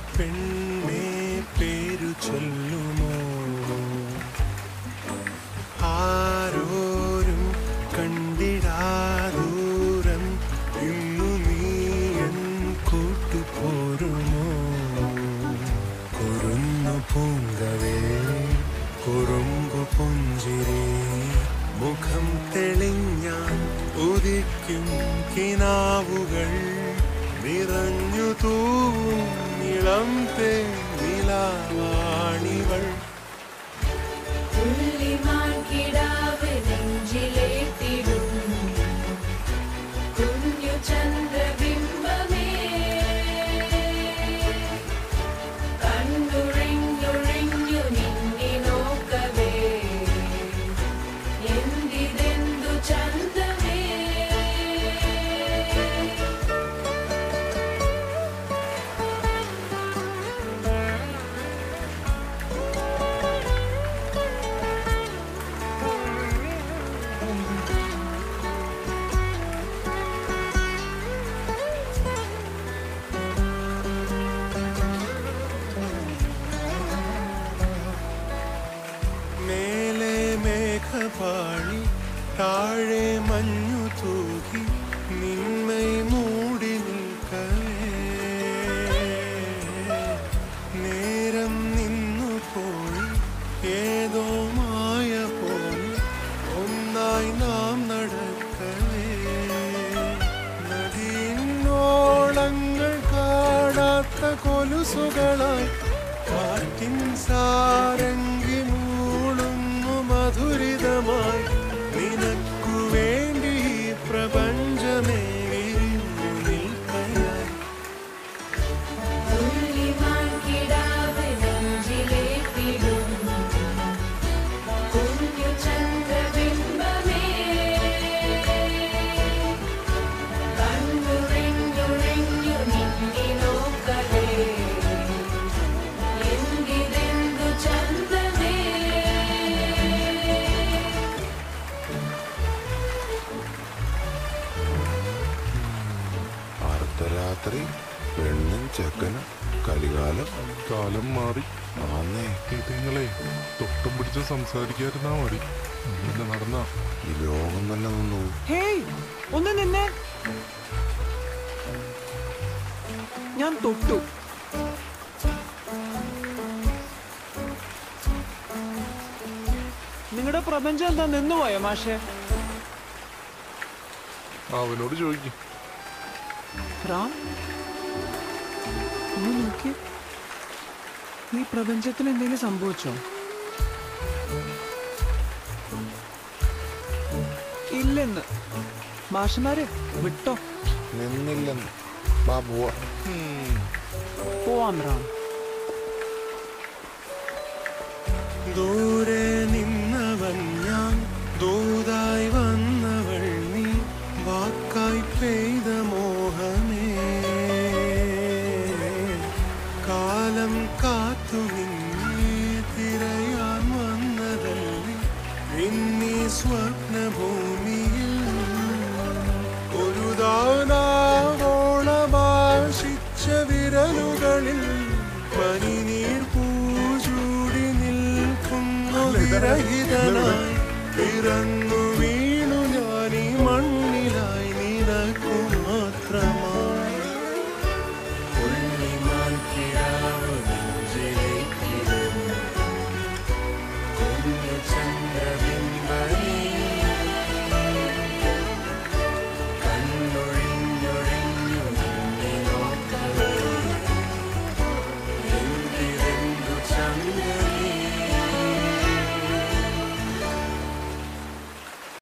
പെണ്ണെ പേരു ചൊല്ലുമോ ആരോരും കണ്ടിടാദൂരം ഇന്നു നീയൻ കൂട്ടുപോരുമോ കുറുന്നു പൂങ്കവേ കുറുമ്പു പുഞ്ചിരി മുഖം തെളിഞ്ഞാൻ ഉദിക്കും കിനാവുകൾ നിറഞ്ഞു തൂവും ഇളം തേനിലാവാണിവൾ തുള്ളിമാൻ കിടാവ് നെഞ്ചിലേറ്റിടും കുഞ്ഞു ചന്ദ്രബിംബമേ കണ്ണുഴിഞ്ഞുഴിഞ്ഞു നിന്നെ നോക്കവേ എന്തിതെന്തു ചന്തമേ മേലെ മേഘപാളി താഴെ മഞ്ഞു തൂകി നിന്മൈ മൂടി നിൽക്കവേ നേരം നിന്നു പോയി ഏതോ മായ പോയി ഒന്നായി നാം നടക്കവേ നദിയിന്നോളങ്ങൾ കാണാത്ത കൊലുസുകളായി കാറ്റിൻ സാരംഗി മൂളുന്നു മധുരിതമായി നിനക്കു വേണ്ടി ഈ പ്രപഞ്ചമേ വിരിഞ്ഞു നിൽക്കയായി തുള്ളിമാൻ കിടാവ് നെഞ്ചിലേറ്റിടും കുഞ്ഞു ചന്ദ്രബിംബമേ കണ്ണുറിഞ്ഞുറിഞ്ഞു നിന്നെ നോക്കവേ എന്തിതെന്തു ചന്തമേ അർദ്ധരാത്രി പെണ്ണും ചെക്കനും കലികാലം കാലം മാറി ആന്നേ ഇതുങ്ങളെ തൊട്ടും പിടിച്ച് സംസാരിക്കാതിരുന്നാ മതി ഇങ്ങനെ നടന്ന ഈ ലോകം തന്നെ നിന്നു ഹേയ് ഒന്ന് നിന്നെ ഞാൻ തൊട്ടു നിങ്ങളുടെ പ്രപഞ്ചം എന്താ നിന്നുപോയോ മാഷെ അവനോട് ചോദിക്കും റാം ഒന്ന് നോക്കി ഈ പ്രപഞ്ചത്തിന് എന്തെങ്കിലും സംഭവിച്ചോ ഇല്ലെന്ന് മാഷന്മാരെ വിട്ടോ നിന്നില്ലെന്ന് ബാ പോവാ പോവാം റാം ദൂരെ നിന്നവൻ ഞാൻ ദൂതായി വന്നവൾ നീ വാക്കായി പെയ്ത മോഹമേ കാലം കാത്തു നിന്നെ തിരയാൻ വന്നതല്ലേ ഇന്നീ സ്വപ്നഭൂമിയിൽ ഒരു ദാനാവോളമാശിച്ച വിരലുകളിൽ പനിനീർ പൂചൂടി നിൽക്കുന്നു വിരഹിതനായി പിറന്നു